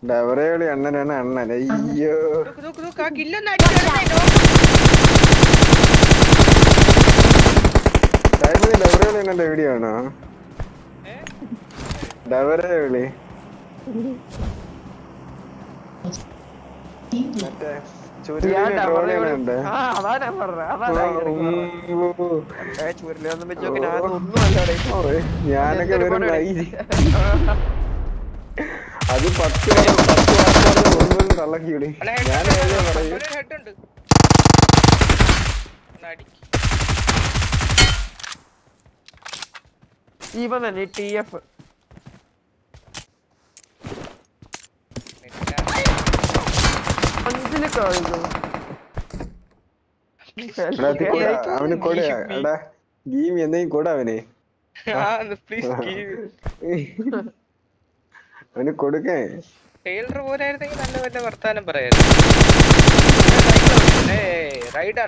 ഡവറേളി അണ്ണനാണ് അണ്ണൻ അയ്യോ നോക്ക് നോക്ക് നോക്ക് ആ കില്ലൊന്ന് അടിച്ചു സാഹിബ് നീ ഡവറേളി അണ്ണന്റെ വീഡിയോ ആണോ ഡവറേളി മറ്റേ ചുരുളിനെ ട്രോൾ ചെയ്യണുണ്ട് ആ അതാ ഞാൻ പറഞ്ഞത് അതാ ഞാൻ പറഞ്ഞത്. ഏ, ചുരുളിയൊന്നും വെച്ച് നോക്കി ഞാൻ ഒന്നും അല്ലാടെ ഞാനൊക്കെ വെറും നൈജി അത് പത്ത് വരെ- പത്ത് വാർത്ത ഒന്നും തള്ളക്കിവിളി ഞാൻ ഏതോ പറയും ഹെഡ് ഉണ്ട് ഒന്ന് അടിക്ക്. ഇവൻ തന്നെ ടി എഫ് അഞ്ചില് കഴിഞ്ഞു എടാ, ഇത് കൊടാ. അവന് കൊട എടാ ഗീം എന്തെങ്കിലും കൊട അവന് ആ പ്ലീസ് അവന് കൊടുക്കേ ടൈലർ പോലെ ആയിരുന്നെങ്കിൽ നല്ല വല്ല വർത്താനം പറയായിരുന്നു റൈഡർ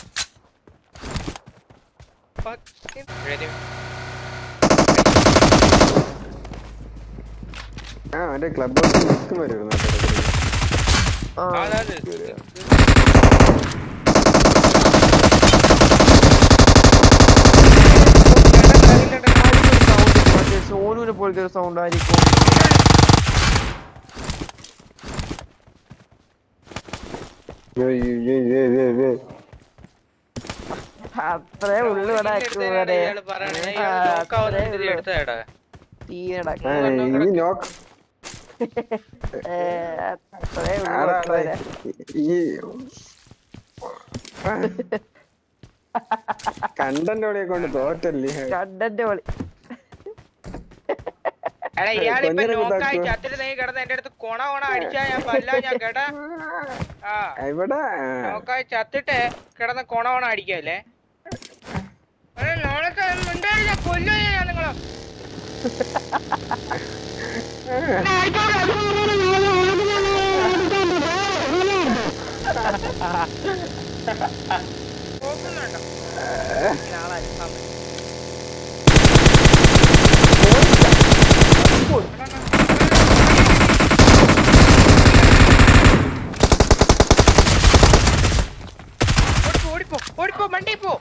ആ അവന്റെ ക്ലബ് ഹൗസിൽ ലിസ്റ്റ് വരുന്നു ആ മറ്റേ സോനുവിനെ പോലത്തെ ഒരു സൗണ്ട് ആയിരിക്കും അത്രേ ഉള്ളു ഇവിടെ അക്കൂടെ. അത്രേ ഉള്ളു. എടുത്തേടാ തീരെടാ. ഈ നോക്ക് ഏ, അത്രേ ഉള്ളു ആടാ, ആടാ, അക്കൂടെ. ഈ കണ്ടന്റ് കൊണ്ട് തോറ്റല്ലേ കണ്ടന്റ് കളി എടാ ഇയാളിപ്പോ കൊഞ്ഞനെ നോക്കായി കൊണ്ടാക്കുവോ? ചത്തിട്ട് നീ കിടന്ന് എന്റെ അടുത്ത് കൊണ കൊണ അടിച്ചാ ഞാൻ പല്ല ഞാൻ കേട്ടാ ആ ഇവിടെ നോക്കായി ചത്തിട്ട് കിടന്ന് കൊണ കൊണ അടിക്കല്ലേ എടാ, നാളത്തെ മിണ്ടാതിരുന്നാ കൊല്ലും ഞാൻ നിങ്ങളെ നോക്കുന്നുണ്ടോ നാളെ അൽഫാം. ഓടിപ്പോ ഓടിപ്പോ ഓടിപ്പോ മണ്ടി പോ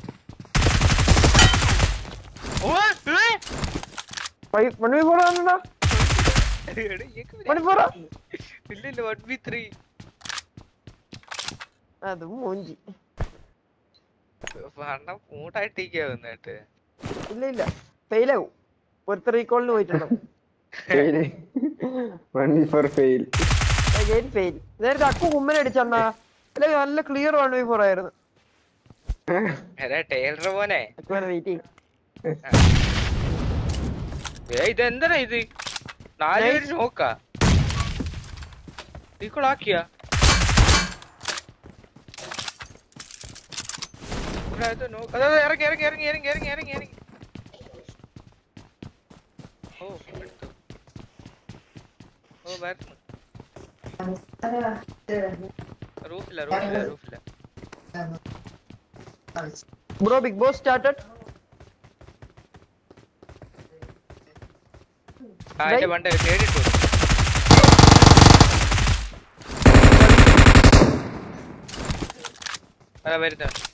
ഓ ഏ? മണി പോടാ എടാ, ഇയ്യൊക്കെ മണി പോടാ ഇല്ല ഇല്ല വൺ ബി ത്രീ അതും മൂഞ്ചി വണ്ണം മൂട്ടായിട്ടിരിക്കാ വന്നിട്ട് ഇല്ല ഇല്ല ഫെയിലാവും ഒരുത്ത റീകോളിന് പോയിട്ടുണ്ടോ one four fail again fail നേരത്തെ അക്കു കുമ്മനെ അടിച്ചണ്ണാ അല്ലെങ്കിൽ നല്ല ക്ലിയർ വൺ ബൈ ഫോർ ആയിരുന്നു എടാ ടൈലർ പോനെ അക്കുവിനെ വെയിറ്റ് ചെയ്യും ഏ ഇതെന്താ ഇത് നാല് പേര് നോക്കാ ഈക്വളാക്കിയാ ഇവിടെ ഇത് നോക്ക്. അതെ, അതെ, ഇറങ്ങി ഇറങ്ങി ഇറങ്ങി ഇറങ്ങി ഇറങ്ങി ഇറങ്ങി ഇറങ്ങി ഓ എടുത്തു ഓ വരുന്നു റൂഫില്ല റൂഫില്ല റൂഫില്ല ബ്രോ ബിഗ് ബോസ് സ്റ്റാർട്ടഡ് ആ എന്റെ പണ്ട് കേട്ടിട്ടു അതാ വരുന്നത്